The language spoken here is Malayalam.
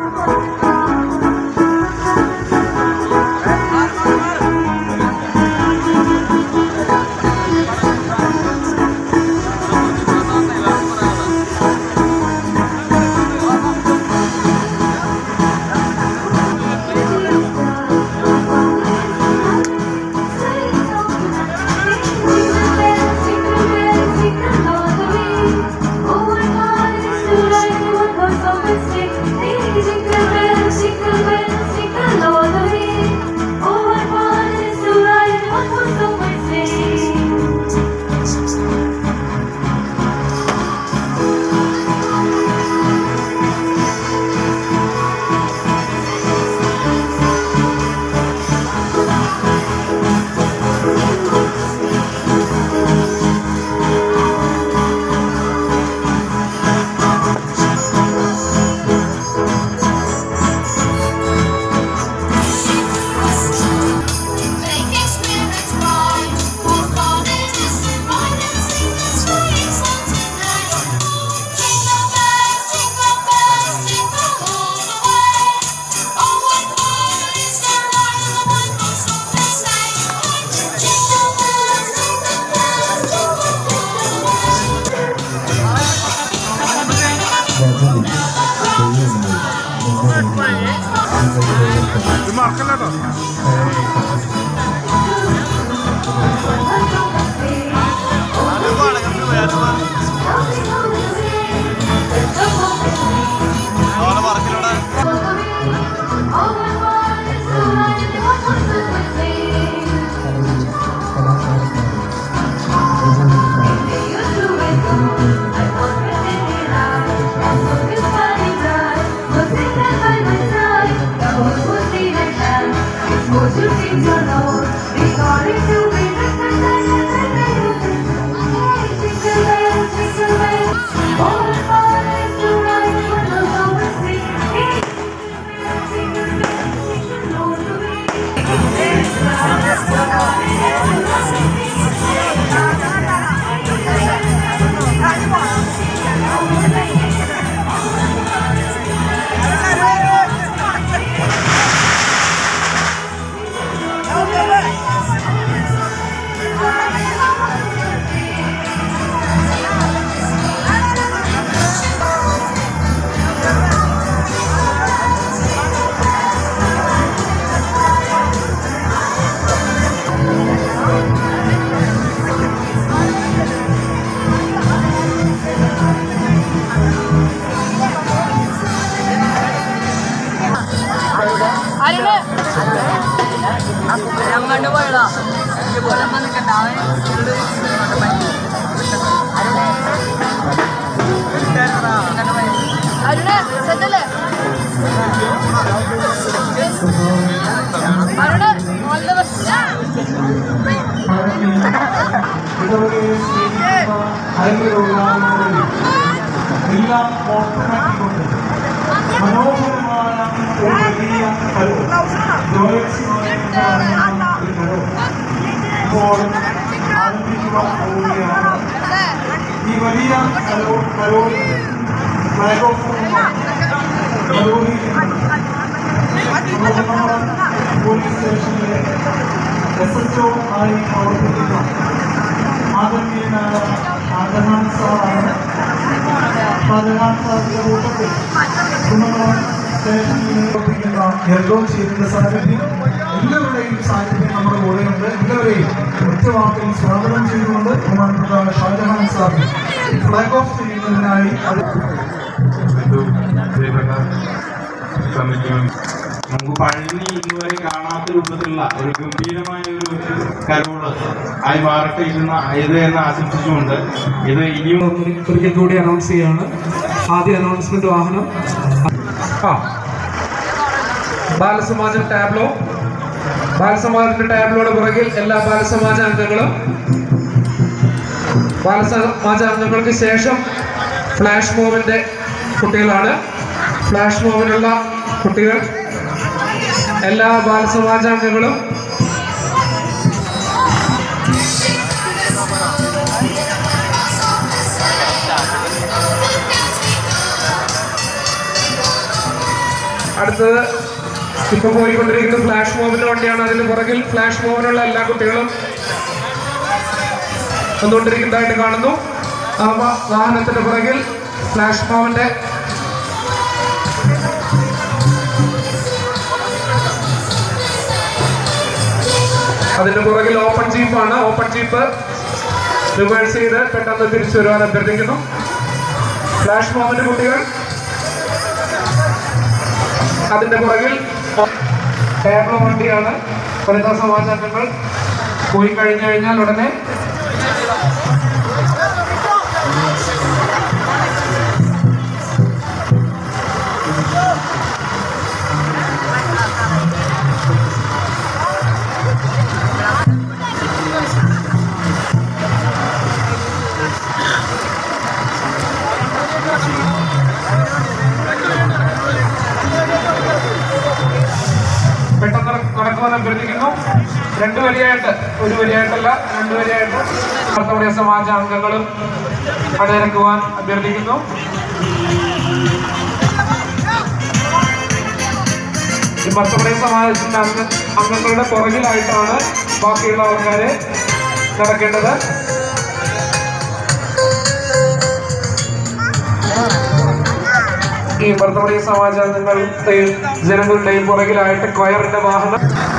അങ്ങോട്ട് പോയടാ ഇതുപോലെ വന്നിട്ടുണ്ടാവേ അരുണ് സെറ്റല്ലേ അരുണ് ഓൾ ദ ബെസ്റ്റ് എല്ലാം ഓട്ടമാക്കിക്കൊണ്ട് മനോഹരമായ ഒരു വലിയ കലോ ജ്യോത്സ്യമായ ഒരു കലോ ഇപ്പോൾ ആരംഭിക്കുവാൻ പോവുകയാണ് ഈ വലിയ കലോ കലോ ഫ്ലാഗ് ഓഫ് പോലീസ് സ്റ്റേഷനിലെ എസ് എച്ച് ഒ ആയി പ്രവർത്തിക്കുന്ന ആദരണീയനായ ഷാജഹാൻ സാറാണ് ഷാജഹാൻ സാറിന്റെ കൂട്ടത്തിൽ കുന്നംകുളം സ്റ്റേഷനിൽ പ്രവർത്തിക്കുന്ന എർഗോൺ ഷീറ്റിന്റെ സാന്നിധ്യം എല്ലാവരുടെയും സാന്നിധ്യം നമ്മുടെ കൂടെയുണ്ട് എല്ലാവരെയും ഒറ്റവാക്കിൽ സ്വാഗതം ചെയ്തുകൊണ്ട് ബഹുമാനപ്പെട്ട ഷാജഹാൻ സാറിന് ഫ്ലാഗ് ഓഫ് ചെയ്യുന്നതിനായി അത് കമ്മിറ്റിയും നമുക്ക് പഴനി ഇന്നുവരെ കാണാത്ത രൂപത്തിലുള്ള ഒരു ഗംഭീരമായ ഒരു കരോള് ആയി മാറട്ടെ ഇതെന്ന് ഇത് എന്ന് ആശംസിച്ചുകൊണ്ട് ഇത് ഇനിയും ഒരിക്കൽ കൂടി അനൗൺസ് ചെയ്യാണ് ആദ്യ അനൗൺസ്മെന്റ് വാഹനം ആ ബാലസമാജം ടാബ്ലോ ബാലസമാജത്തിന്റെ ടാബ്ലോയുടെ പുറകിൽ എല്ലാ ബാലസമാജ അംഗങ്ങളും ബാലസമാജ അംഗങ്ങൾക്ക് ശേഷം ഫ്ലാഷ് മോവിന്റെ കുട്ടികളാണ് ഫ്ലാഷ് മോവിനുള്ള കുട്ടികൾ എല്ലാ ബാലസമാജ അംഗങ്ങളും അടുത്തത് ഇപ്പൊ പോയിക്കൊണ്ടിരിക്കുന്ന ഫ്ലാഷ് മോബിന്റെ വണ്ടിയാണ് അതിന് പുറകിൽ ഫ്ലാഷ് മോബിനുള്ള എല്ലാ കുട്ടികളും വന്നുകൊണ്ടിരിക്കുന്നതായിട്ട് കാണുന്നു ആ വാ- വാഹനത്തിന്റെ പുറകിൽ ഫ്ലാഷ് മോബിന്റെ അതിന്റെ പുറകിൽ ഓപ്പൺ ജീപ്പാണ് ഓപ്പൺ ജീപ്പ് റിവേഴ്സ് ചെയ്ത് പെട്ടെന്ന് തിരിച്ചു വരുവാൻ അഭ്യർത്ഥിക്കുന്നു ഫ്ലാഷ് മോബിന്റെ കുട്ടികൾ അതിന്റെ പുറകിൽ ടേബിൾ വണ്ടിയാണ് വനിതാ സമാജാംഗങ്ങൾ പോയി കഴിഞ്ഞു കഴിഞ്ഞാൽ ഉടനെ പെട്ടെന്ന് നടക്കുവാൻ അഭ്യർത്ഥിക്കുന്നു രണ്ടു വരിയായിട്ട് ഒരു വരിയായിട്ടല്ല രണ്ടു വരിയായിട്ട് ഭർത്തവ്യ സമാജ അംഗങ്ങളും അണിനിരക്കുവാൻ അഭ്യർത്ഥിക്കുന്നു ഈ ഭർത്തവ്യ സമാജത്തിന്റെ അംഗ അംഗങ്ങളുടെ പുറകിലായിട്ടാണ് ബാക്കിയുള്ള ആൾക്കാരെ നടക്കേണ്ടത് ഈ ഭർത്തവ്യ സമാജാംഗങ്ങളുടെയും ജനങ്ങളുടെയും പുറകിലായിട്ട് ക്വയറിന്റെ വാഹനം